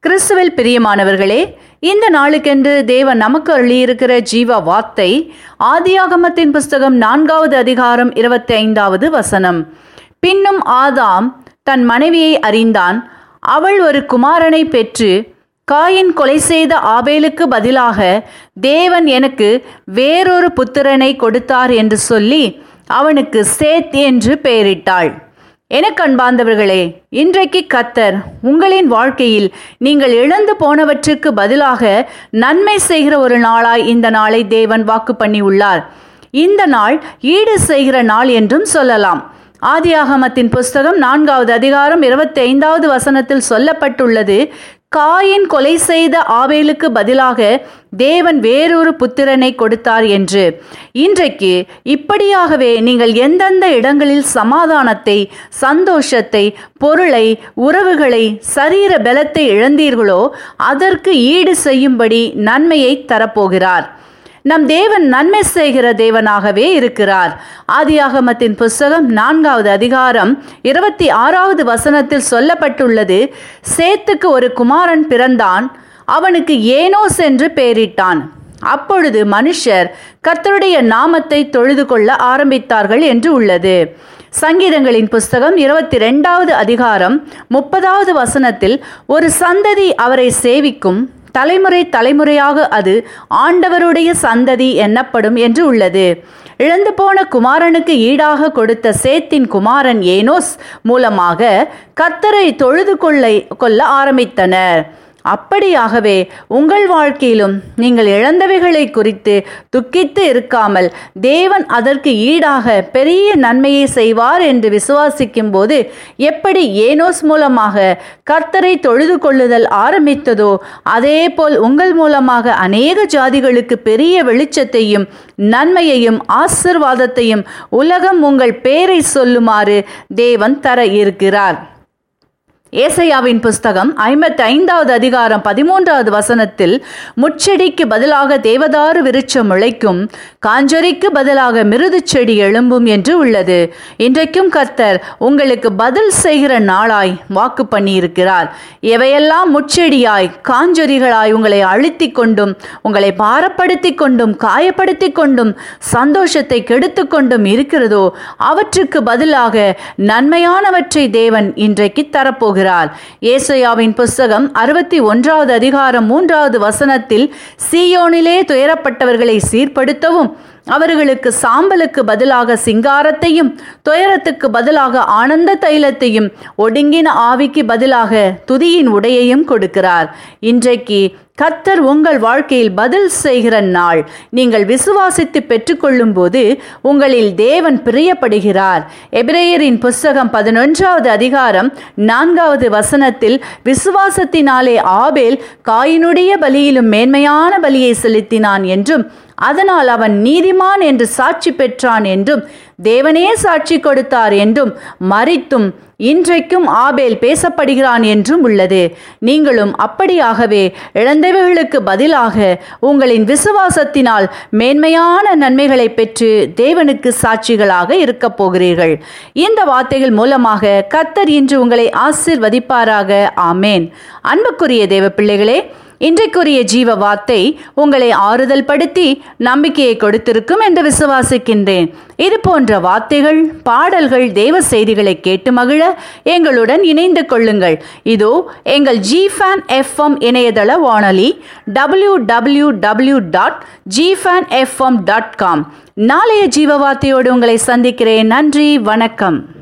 கிறிஸ்துவில் பிரியமானவர்களே இந்த நாளுக்கென்று தேவன் நமக்கு அருளியிருக்கிற ஜீவ வார்த்தை ஆதியாகமத்தின் புஸ்தகம் நான்காவது அதிகாரம் இருபத்தி ஐந்தாவது வசனம் பின்னும் ஆதாம் தன் மனைவியை அறிந்தான் அவள் ஒரு குமாரனை பெற்று காயின் கொலை செய்த ஆபேலுக்கு பதிலாக தேவன் எனக்கு வேறொரு புத்திரனை கொடுத்தார் என்று சொல்லி அவனுக்கு சேத் என்று பெயரிட்டாள் எனக்கு அன்பார்ந்தவர்களே இன்றைக்கு கத்தர் உங்களின் வாழ்க்கையில் நீங்கள் இழந்து போனவற்றுக்கு பதிலாக நன்மை செய்கிற ஒரு நாளாய் இந்த நாளை தேவன் வாக்கு பண்ணி உள்ளார் இந்த நாள் ஈடு செய்கிற நாள் என்றும் சொல்லலாம் ஆதியாகமத்தின் புஸ்தகம் நான்காவது அதிகாரம் இருபத்தி ஐந்தாவது வசனத்தில் சொல்லப்பட்டுள்ளது காயின் கொலை செய்த ஆவேலுக்கு பதிலாக தேவன் வேறொரு புத்திரனை கொடுத்தார் என்று இன்றைக்கு இப்படியாகவே நீங்கள் எந்தெந்த இடங்களில் சமாதானத்தை சந்தோஷத்தை பொருளை உறவுகளை சரீர பலத்தை இழந்தீர்களோ அதற்கு ஈடு செய்யும்படி நன்மையை தரப்போகிறார் நம் தேவன் நன்மை செய்கிற தேவனாகவே இருக்கிறார் ஆதியாகமத்தின் புஸ்தகம் நான்காவது அதிகாரம் இருபத்தி ஆறாவது வசனத்தில் சொல்லப்பட்டுள்ளது சேத்துக்கு ஒரு குமாரன் பிறந்தான் அவனுக்கு ஏனோஸ் என்று பெயரிட்டான் அப்பொழுது மனுஷர் கர்த்தருடைய நாமத்தை தொழுது கொள்ள ஆரம்பித்தார்கள் என்று உள்ளது சங்கீதங்களின் புஸ்தகம் இருபத்தி ரெண்டாவது அதிகாரம் முப்பதாவது வசனத்தில் ஒரு சந்ததி அவரை சேவிக்கும் தலைமுறை தலைமுறையாக அது ஆண்டவருடைய சந்ததி எண்ணப்படும் என்று உள்ளது இழந்து போன குமாரனுக்கு ஈடாக கொடுத்த சேத்தின் குமாரன் ஏனோஸ் மூலமாக கத்தரை தொழுது கொள்ள கொள்ள ஆரம்பித்தனர் அப்படியாகவே உங்கள் வாழ்க்கையிலும் நீங்கள் இழந்தவைகளை குறித்து துக்கித்து இருக்காமல் தேவன் அதற்கு ஈடாக பெரிய நன்மையை செய்வார் என்று விசுவாசிக்கும் போது எப்படி ஏனோஸ் மூலமாக கர்த்தரை தொழுது கொள்ளுதல் ஆரம்பித்ததோ அதேபோல் உங்கள் மூலமாக அநேக ஜாதிகளுக்கு பெரிய வெளிச்சத்தையும் நன்மையையும் ஆசிர்வாதத்தையும் உலகம் உங்கள் பேரை சொல்லுமாறு தேவன் தர இருக்கிறார் ஏசையாவின் புஸ்தகம் ஐம்பத்தி ஐந்தாவது அதிகாரம் பதிமூன்றாவது வசனத்தில் முச்செடிக்கு பதிலாக தேவதாரு விருட்சம் முளைக்கும் காஞ்சொரிக்கு பதிலாக மிருது செடி எழும்பும் என்று உள்ளது இன்றைக்கும் கர்த்தர் உங்களுக்கு பதில் செய்கிற நாளாய் வாக்கு பண்ணியிருக்கிறார் எவையெல்லாம் முச்செடியாய் காஞ்சொரிகளாய் உங்களை அழுத்தி கொண்டும் உங்களை பாரப்படுத்தி கொண்டும் காயப்படுத்தி கொண்டும் சந்தோஷத்தை கெடுத்து கொண்டும் இருக்கிறதோ அவற்றுக்கு பதிலாக நன்மையானவற்றை தேவன் இன்றைக்கு தரப்போகிறார் சொல்கிறார் ஏசையாவின் புஸ்தகம் அறுபத்தி ஒன்றாவது அதிகாரம் மூன்றாவது வசனத்தில் சீயோனிலே துயரப்பட்டவர்களை சீர்படுத்தவும் அவர்களுக்கு சாம்பலுக்கு பதிலாக சிங்காரத்தையும் துயரத்துக்கு பதிலாக ஆனந்த தைலத்தையும் ஒடுங்கின ஆவிக்கு பதிலாக துதியின் உடையையும் கொடுக்கிறார் இன்றைக்கு கத்தர் உங்கள் வாழ்க்கையில் பதில் செய்கிற நாள் நீங்கள் விசுவாசித்து பெற்றுக்கொள்ளும் போது உங்களில் தேவன் பிரியப்படுகிறார் எபிரேயரின் புஸ்தகம் பதினொன்றாவது அதிகாரம் நான்காவது வசனத்தில் விசுவாசத்தினாலே ஆபேல் காயினுடைய பலியிலும் மேன்மையான பலியை செலுத்தினான் என்றும் அதனால் அவன் நீதிமான் என்று சாட்சி பெற்றான் என்றும் தேவனே சாட்சி கொடுத்தார் என்றும் மறித்தும் இன்றைக்கும் ஆபேல் பேசப்படுகிறான் என்றும் உள்ளது நீங்களும் அப்படியாகவே இழந்தவைகளுக்கு பதிலாக உங்களின் விசுவாசத்தினால் மேன்மையான நன்மைகளை பெற்று தேவனுக்கு சாட்சிகளாக இருக்கப் போகிறீர்கள் இந்த வார்த்தைகள் மூலமாக கத்தர் இன்று உங்களை ஆசிர்வதிப்பாராக ஆமேன் அன்புக்குரிய தேவ பிள்ளைகளே இன்றைக்குரிய ஜீவ வார்த்தை உங்களை ஆறுதல் படுத்தி நம்பிக்கையை கொடுத்திருக்கும் என்று விசுவாசிக்கின்றேன் இது போன்ற வார்த்தைகள் பாடல்கள் தேவ செய்திகளை கேட்டு மகிழ எங்களுடன் இணைந்து கொள்ளுங்கள் இதோ எங்கள் ஜி ஃபேன் எஃப்எம் இணையதள வானொலி W W W dot G fan FM dot com நாளைய ஜீவ வார்த்தையோடு உங்களை சந்திக்கிறேன் நன்றி வணக்கம்